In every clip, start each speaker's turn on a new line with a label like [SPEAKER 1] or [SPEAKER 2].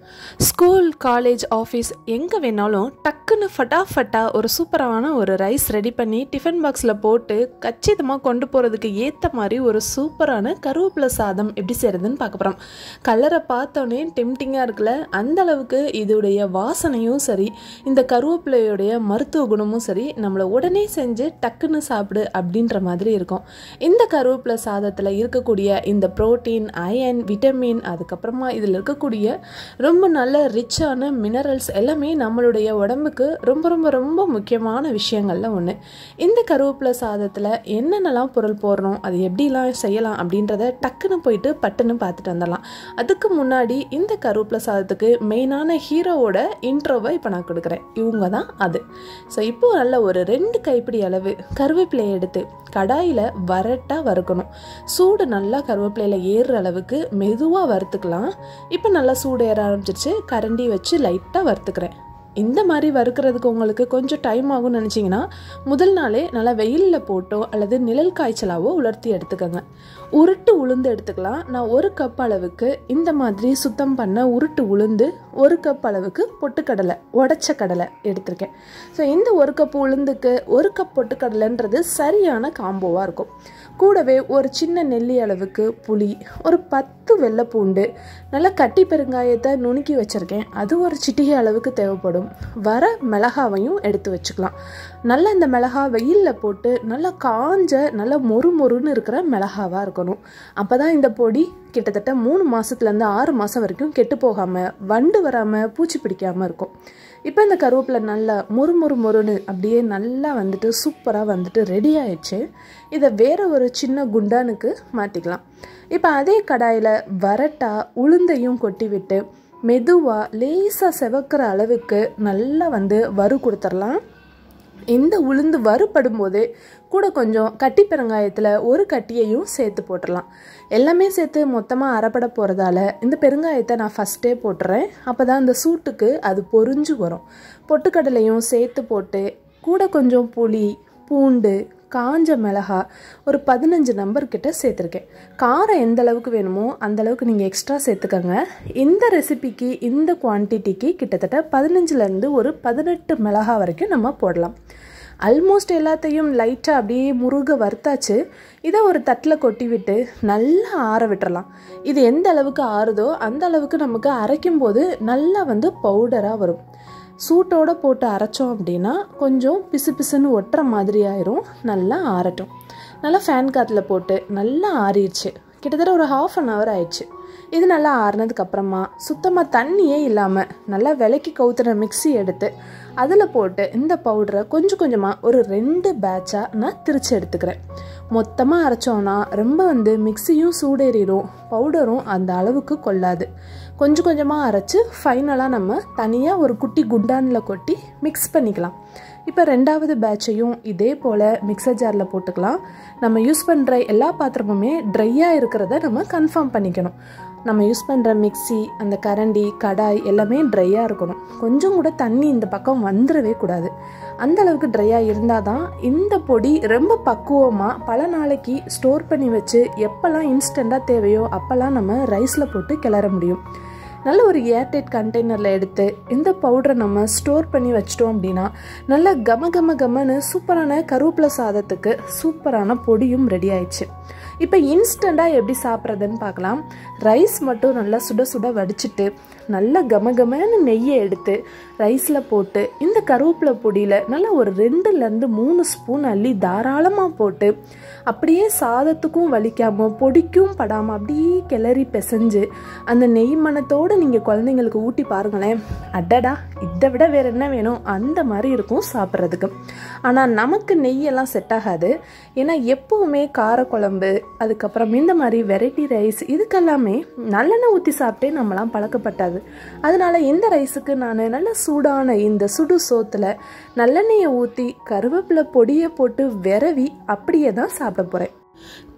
[SPEAKER 1] school college office எங்கே வேணாலும் டக்குன்னு ஃபட்டாஃபட்டா ஒரு சூப்பரான ஒரு ரைஸ் ரெடி பண்ணி டிஃபன் பாக்ஸில் போட்டு கச்சிதமாக கொண்டு போகிறதுக்கு ஏற்ற மாதிரி ஒரு சூப்பரான கருவேப்பிலை சாதம் எப்படி செய்கிறதுன்னு பார்க்க போகிறோம் கலரை பார்த்தோன்னே டெம்டிங்காக இருக்குல்ல அந்த அளவுக்கு இதோடைய வாசனையும் சரி இந்த கருவேப்பிலையுடைய மருத்துவ குணமும் சரி நம்மளை உடனே செஞ்சு டக்குன்னு சாப்பிடு அப்படின்ற மாதிரி இருக்கும் இந்த கருவேப்பிலை சாதத்தில் இருக்கக்கூடிய இந்த புரோட்டீன் அயன் விட்டமின் அதுக்கப்புறமா இதில் இருக்கக்கூடிய ரொம்ப நல்ல ரிச்சான மினரல்ஸ் எல்லாமே நம்மளுடைய உடம்புக்கு ரொம்ப ரொம்ப ரொம்ப முக்கியமான விஷயங்கள்ல ஒன்று இந்த கருவேப்பிலை சாதத்தில் என்னென்னலாம் பொருள் போடுறோம் அது எப்படிலாம் செய்யலாம் அப்படின்றத டக்குன்னு போயிட்டு பட்டுன்னு பார்த்துட்டு வந்துடலாம் அதுக்கு முன்னாடி இந்த கருவேப்பிலை சாதத்துக்கு மெயினான ஹீரோவோட இன்ட்ரோவை இப்போ நான் கொடுக்குறேன் இவங்க தான் அது ஸோ இப்போ நல்ல ஒரு ரெண்டு கைப்பிடி அளவு கருவேப்பிலையை எடுத்து கடாயில் வரட்டாக வறுக்கணும் சூடு நல்லா கருவேப்பிலையில் ஏறுற அளவுக்கு மெதுவாக வறுத்துக்கலாம் இப்போ நல்லா சூடு ஏற ஆரம்பிச்சிருச்சு கரண்டி வச்சு லைட்டாக வறுத்துக்கிறேன் இந்த மாதிரி வறுக்கிறதுக்கு உங்களுக்கு கொஞ்சம் டைம் ஆகும்னு நினச்சிங்கன்னா முதல் நாளே நல்லா வெயிலில் போட்டோ அல்லது நிழல் காய்ச்சலாவோ உலர்த்தி எடுத்துக்கோங்க உருட்டு உளுந்து எடுத்துக்கலாம் நான் ஒரு கப் அளவுக்கு இந்த மாதிரி சுத்தம் பண்ண உருட்டு உளுந்து ஒரு கப் அளவுக்கு பொட்டுக்கடலை உடச்ச கடலை எடுத்திருக்கேன் ஸோ இந்த ஒரு கப் உளுந்துக்கு ஒரு கப் பொட்டுக்கடலைன்றது சரியான காம்போவாக இருக்கும் கூடவே ஒரு சின்ன நெல்லி அளவுக்கு புளி ஒரு பத்து வெள்ளைப்பூண்டு நல்லா கட்டி பெருங்காயத்தை நுணுக்கி வச்சுருக்கேன் அது ஒரு சிட்டிகை அளவுக்கு தேவைப்படும் வர மிளகாவையும் எடுத்து வச்சுக்கலாம் நல்லா இந்த மிளகா வெயிலில் போட்டு நல்லா காஞ்ச நல்லா மொறு மொறுன்னு இருக்கிற மிளகாவாக இருக்கணும் அப்போ தான் இந்த பொடி கிட்டத்தட்ட மூணு மாதத்துலேருந்து ஆறு மாதம் வரைக்கும் கெட்டு போகாமல் வண்டு வராமல் பூச்சி பிடிக்காமல் இருக்கும் இப்போ இந்த கருவேப்பிலை நல்லா மொறு மொறு மொறுன்னு அப்படியே நல்லா வந்துட்டு சூப்பராக வந்துட்டு ரெடி ஆயிடுச்சு இதை வேற ஒரு சின்ன குண்டானுக்கு மாற்றிக்கலாம் இப்போ அதே கடாயில் வரட்டா உளுந்தையும் கொட்டி விட்டு மெதுவாக லேசாக செவக்கிற அளவுக்கு நல்லா வந்து வறு கொடுத்துடலாம் இந்த உளுந்து வறுபடும் போதே கூட கொஞ்சம் கட்டி பெருங்காயத்தில் ஒரு கட்டியையும் சேர்த்து போட்டுடலாம் எல்லாமே சேர்த்து மொத்தமாக அரைப்பட போகிறதால இந்த பெருங்காயத்தை நான் ஃபஸ்ட்டே போட்டுறேன் அப்போ தான் இந்த சூட்டுக்கு அது பொறிஞ்சு வரும் பொட்டுக்கடலையும் சேர்த்து போட்டு கூட கொஞ்சம் புளி பூண்டு காஞ்ச மிளகா ஒரு பதினஞ்சு நம்பர் கிட்ட சேர்த்துருக்கேன் காரம் எந்த அளவுக்கு வேணுமோ அந்த அளவுக்கு நீங்கள் எக்ஸ்ட்ரா சேர்த்துக்கோங்க இந்த ரெசிபிக்கு இந்த குவான்டிட்டிக்கு கிட்டத்தட்ட பதினஞ்சுலேருந்து ஒரு பதினெட்டு மிளகா வரைக்கும் நம்ம போடலாம் ஆல்மோஸ்ட் எல்லாத்தையும் லைட்டாக அப்படியே முருக வறுத்தாச்சு இதை ஒரு தட்டில் கொட்டி விட்டு நல்லா ஆற விட்டுறலாம் இது எந்த அளவுக்கு ஆறுதோ அந்த அளவுக்கு நமக்கு அரைக்கும் போது நல்லா வந்து பவுடராக வரும் சூட்டோடு போட்டு அரைச்சோம் அப்படின்னா கொஞ்சம் பிசு பிசுன்னு ஒட்டுற மாதிரி ஆயிரும் நல்லா ஆறட்டும் நல்லா ஃபேன் காற்றுல போட்டு நல்லா ஆறிடுச்சு கிட்டத்தட்ட ஒரு ஹாஃப் அன் ஹவர் ஆயிடுச்சு இது நல்லா ஆறுனதுக்கு அப்புறமா சுத்தமாக தண்ணியே இல்லாமல் நல்லா விலைக்கு கவுத்துற மிக்சி எடுத்து அதில் போட்டு இந்த பவுடரை கொஞ்சம் கொஞ்சமாக ஒரு ரெண்டு பேட்சாக நான் திரிச்சு எடுத்துக்கிறேன் மொத்தமாக அரைச்சோன்னா ரொம்ப வந்து மிக்சியும் சூடேறிடும் பவுடரும் அந்த அளவுக்கு கொள்ளாது கொஞ்சம் கொஞ்சமாக அரைச்சி ஃபைனலாக நம்ம தனியாக ஒரு குட்டி குண்டானில் கொட்டி மிக்ஸ் பண்ணிக்கலாம் இப்போ ரெண்டாவது பேட்சையும் இதே போல் மிக்சர் ஜாரில் போட்டுக்கலாம் நம்ம யூஸ் பண்ணுற எல்லா பாத்திரமுமே ட்ரையாக இருக்கிறத நம்ம கன்ஃபார்ம் பண்ணிக்கணும் நம்ம யூஸ் பண்ணுற மிக்சி அந்த கரண்டி கடாய் எல்லாமே ட்ரையாக இருக்கணும் கொஞ்சம் கூட தண்ணி இந்த பக்கம் வந்துடவே கூடாது அந்த அளவுக்கு ட்ரையாக இருந்தால் தான் இந்த பொடி ரொம்ப பக்குவமாக பல நாளைக்கு ஸ்டோர் பண்ணி வச்சு எப்போல்லாம் இன்ஸ்டண்ட்டாக தேவையோ அப்போல்லாம் நம்ம ரைஸில் போட்டு கிளற முடியும் நல்ல ஒரு ஏர்டைட் கண்டெய்னரில் எடுத்து இந்த பவுடரை நம்ம ஸ்டோர் பண்ணி வச்சிட்டோம் அப்படின்னா நல்ல கம கம கமன்னு சூப்பரான கருவேப்பிலை சாதத்துக்கு சூப்பரான பொடியும் ரெடி ஆயிடுச்சு இப்போ இன்ஸ்டண்ட்டாக எப்படி சாப்பிட்றதுன்னு பார்க்கலாம் ரைஸ் மட்டும் நல்லா சுட சுட வடிச்சிட்டு நல்லா கம கமன்னு நெய்யை எடுத்து ரைஸில் போட்டு இந்த கருவேப்பிலை பொடியில் நல்லா ஒரு ரெண்டுலேருந்து மூணு ஸ்பூன் அள்ளி தாராளமாக போட்டு அப்படியே சாதத்துக்கும் வலிக்காமல் பொடிக்கும் படாமல் அப்படியே கிளறி பிசைஞ்சு அந்த நெய் மணத்தோடு நீங்கள் குழந்தைங்களுக்கு ஊட்டி பாருங்களேன் அடடா இதை விட வேறு என்ன வேணும் அந்த மாதிரி இருக்கும் சாப்பிட்றதுக்கு ஆனால் நமக்கு நெய்யெல்லாம் செட் ஆகாது ஏன்னா எப்போவுமே காரக்குழம்பு அதுக்கப்புறம் இந்த மாதிரி வெரைட்டி ரைஸ் இதுக்கெல்லாமே நல்லெண்ணெய் ஊற்றி சாப்பிட்டே நம்மளாம் பழக்கப்பட்டாது அதனால இந்த ரைஸுக்கு நான் நல்ல சூடான இந்த சுடு சோத்தில் நல்லெண்ணெயை ஊற்றி கருவேப்பிலை பொடியை போட்டு விரவி அப்படியே தான் சாப்பிட போகிறேன்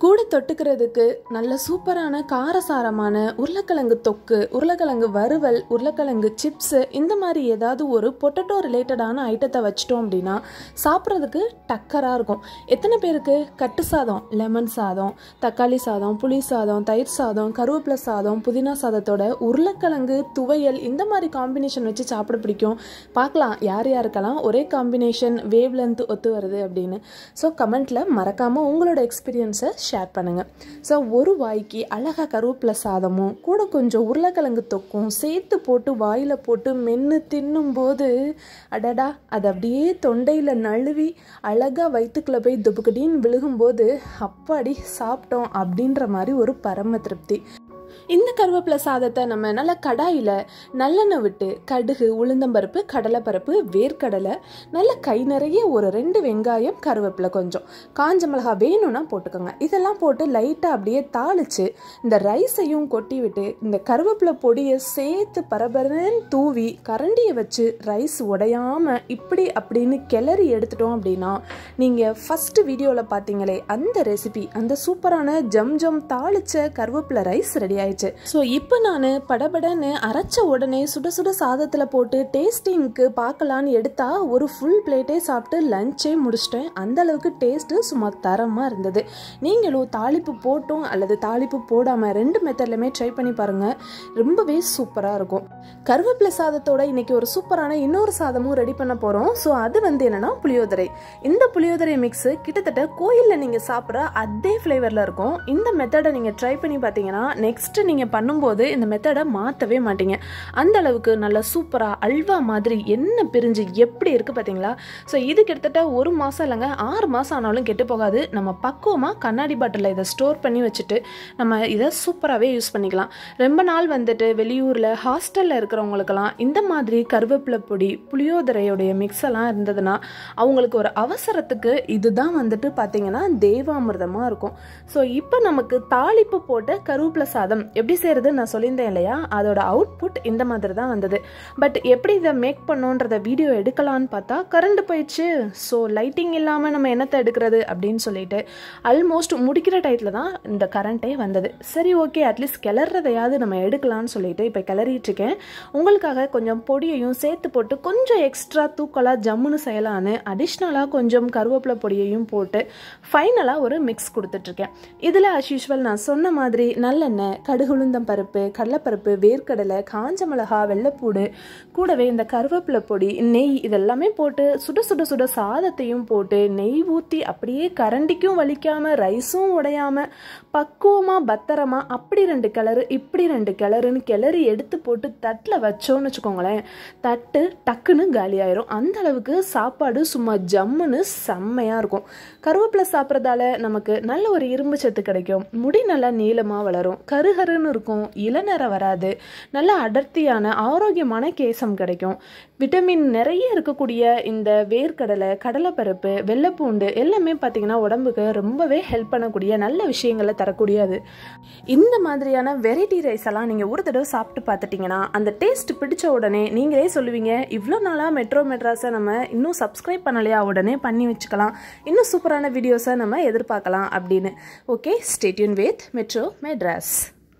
[SPEAKER 1] கூட தொட்டுக்கிறதுக்கு நல்ல சூப்பரான காரசாரமான உருளைக்கிழங்கு தொக்கு உருளைக்கிழங்கு வறுவல் உருளைக்கிழங்கு சிப்ஸு இந்த மாதிரி ஏதாவது ஒரு பொட்டட்டோ ரிலேட்டடான ஐட்டத்தை வச்சிட்டோம் அப்படின்னா சாப்பிட்றதுக்கு டக்கராக இருக்கும் எத்தனை பேருக்கு கட்டு சாதம் லெமன் சாதம் தக்காளி சாதம் புளி சாதம் தயிர் சாதம் கருவேப்பிலை சாதம் புதினா சாதத்தோட உருளைக்கிழங்கு துவையல் இந்த மாதிரி காம்பினேஷன் வச்சு சாப்பிட பிடிக்கும் பார்க்கலாம் யார் யாருக்கெல்லாம் ஒரே காம்பினேஷன் வேவ் லென்த் ஒத்து வருது அப்படின்னு ஸோ கமெண்ட்டில் மறக்காமல் உங்களோட எக்ஸ்பீரியன்ஸை ஷேர் பண்ணுங்கள் ஸோ ஒரு வாய்க்கு அழகாக கருவேப்பிலை சாதமும் கூட கொஞ்சம் உருளைக்கிழங்கு தொக்கும் சேர்த்து போட்டு வாயில் போட்டு மென்று தின்னும்போது அடடா அது அப்படியே தொண்டையில் நழுவி அழகாக வயிற்றுக்குள்ளே போய் துபுக்கடின்னு விழுகும்போது அப்பாடி சாப்பிட்டோம் அப்படின்ற மாதிரி ஒரு பரம திருப்தி இந்த கருவேப்பிலை சாதத்தை நம்ம நல்லா கடாயில் நல்லெண்ணெய் விட்டு கடுகு உளுந்தம்பருப்பு கடலைப்பருப்பு வேர்க்கடலை நல்ல கை நிறைய ஒரு ரெண்டு வெங்காயம் கருவேப்பிலை கொஞ்சம் காஞ்ச மிளகா வேணும்னா போட்டுக்கோங்க இதெல்லாம் போட்டு லைட்டாக அப்படியே தாளித்து இந்த ரைஸையும் கொட்டி விட்டு இந்த கருவேப்பிலை பொடியை சேர்த்து பரபரன்னு தூவி கரண்டியை வச்சு ரைஸ் உடையாமல் இப்படி அப்படின்னு கிளறி எடுத்துட்டோம் அப்படின்னா நீங்கள் ஃபஸ்ட்டு வீடியோவில் பார்த்தீங்களே அந்த ரெசிபி அந்த சூப்பரான ஜம் ஜம் தாளிச்ச கருவேப்பிலை ரைஸ் ரெடி ஆயிடுச்சு ஸோ இப்போ நான் படபடன்னு அரைச்ச உடனே சுட சுட சாதத்தில் போட்டு டேஸ்டிங்க்கு பார்க்கலான்னு எடுத்தா ஒரு ஃபுல் பிளேட்டே சாப்பிட்டு லஞ்சே முடிச்சிட்டேன் அந்த அளவுக்கு டேஸ்ட்டு சும்மா தரமாக இருந்தது நீங்களும் தாளிப்பு போட்டும் அல்லது தாளிப்பு போடாமல் ரெண்டு மெத்தட்லையுமே ட்ரை பண்ணி பாருங்கள் ரொம்பவே சூப்பராக இருக்கும் கருவேப்பிலை சாதத்தோட இன்னைக்கு ஒரு சூப்பரான இன்னொரு சாதமும் ரெடி பண்ண போகிறோம் ஸோ அது வந்து என்னன்னா புளியோதரை இந்த புளியோதரை மிக்ஸு கிட்டத்தட்ட கோயிலில் நீங்கள் சாப்பிட்ற அதே ஃப்ளேவரில் இருக்கும் இந்த மெத்தடை நீங்கள் ட்ரை பண்ணி பார்த்தீங்கன்னா நெக்ஸ்ட் நீங்கள் பண்ணும்போது இந்த மெத்தடை மாற்றவே மாட்டீங்க அந்த அளவுக்கு நல்ல சூப்பராக அல்வா மாதிரி என்ன பிரிஞ்சு எப்படி இருக்குது பார்த்தீங்களா ஸோ இது கிட்டத்தட்ட ஒரு மாதம் இல்லைங்க ஆறு மாதம் ஆனாலும் கெட்டு போகாது நம்ம பக்குவமாக கண்ணாடி பாட்டிலில் இதை ஸ்டோர் பண்ணி வச்சுட்டு நம்ம இதை சூப்பராகவே யூஸ் பண்ணிக்கலாம் ரொம்ப நாள் வந்துட்டு வெளியூரில் ஹாஸ்டலில் இருக்கிறவங்களுக்கெல்லாம் இந்த மாதிரி கருவேப்பிலை பொடி புளியோதரையுடைய மிக்ஸ் எல்லாம் இருந்ததுன்னா அவங்களுக்கு ஒரு அவசரத்துக்கு இதுதான் வந்துட்டு பார்த்தீங்கன்னா தேவாமிர்தமாக இருக்கும் ஸோ இப்போ நமக்கு தாளிப்பு போட்ட கருவேப்பிலை சாதம் எப்படி செய்கிறது நான் சொல்லியிருந்தேன் இல்லையா அதோட அவுட்புட் இந்த மாதிரி தான் வந்தது பட் எப்படி இதை மேக் பண்ணோன்றத வீடியோ எடுக்கலான்னு பார்த்தா கரண்ட் போயிடுச்சு ஸோ லைட்டிங் இல்லாமல் நம்ம என்னத்தை எடுக்கிறது அப்படின்னு சொல்லிட்டு ஆல்மோஸ்ட் முடிக்கிற டயத்தில் தான் இந்த கரண்ட்டே வந்தது சரி ஓகே அட்லீஸ்ட் கிளறதையாவது நம்ம எடுக்கலாம்னு சொல்லிட்டு இப்போ கிளறிட்டு இருக்கேன் உங்களுக்காக கொஞ்சம் பொடியையும் சேர்த்து போட்டு கொஞ்சம் எக்ஸ்ட்ரா தூக்கலாக ஜம்முன்னு செய்யலான்னு அடிஷ்னலாக கொஞ்சம் கருவேப்பிலை பொடியையும் போட்டு ஃபைனலாக ஒரு மிக்ஸ் கொடுத்துட்ருக்கேன் இதில் அஸ் யூஷுவல் நான் சொன்ன மாதிரி நல்லெண்ணெய் கடுகுளுந்தம் பருப்பு கடலைப்பருப்பு வேர்க்கடலை காஞ்ச மிளகா வெள்ளைப்பூடு கூடவே இந்த கருவேப்பிலை பொடி நெய் இதெல்லாமே போட்டு சுட சுட சுட சாதத்தையும் போட்டு நெய் ஊற்றி அப்படியே கரண்டிக்கும் வலிக்காமல் ரைஸும் உடையாமல் பக்குவமாக பத்திரமா அப்படி ரெண்டு கிளறு இப்படி ரெண்டு கிளறுன்னு கிளறி எடுத்து போட்டு தட்டில் வச்சோன்னு வச்சுக்கோங்களேன் தட்டு டக்குன்னு காலியாயிரும் அந்த அளவுக்கு சாப்பாடு சும்மா ஜம்முன்னு செம்மையாக இருக்கும் கருவேப்பிலை சாப்பிட்றதால நமக்கு நல்ல ஒரு இரும்பு சத்து கிடைக்கும் முடி நல்லா நீளமாக வளரும் கருகருன்னு இருக்கும் இளநரம் வராது நல்ல அடர்த்தியான ஆரோக்கியமான கேசம் கிடைக்கும் விட்டமின் நிறைய இருக்கக்கூடிய இந்த வேர்க்கடலை கடலைப்பருப்பு வெள்ளைப்பூண்டு எல்லாமே பார்த்தீங்கன்னா உடம்புக்கு ரொம்பவே ஹெல்ப் பண்ணக்கூடிய நல்ல விஷயங்களை தரக்கூடியது இந்த மாதிரியான வெரைட்டி ரைஸ் எல்லாம் நீங்கள் ஒரு தடவை சாப்பிட்டு பார்த்துட்டிங்கன்னா அந்த டேஸ்ட் பிடிச்ச உடனே நீங்களே சொல்லுவீங்க இவ்வளோ நாளாக மெட்ரோ மெட்ராஸை நம்ம இன்னும் சப்ஸ்கிரைப் பண்ணலையா உடனே பண்ணி வச்சுக்கலாம் இன்னும் சூப்பரான வீடியோஸை நம்ம எதிர்பார்க்கலாம் அப்படின்னு okay stay tuned with metro Madras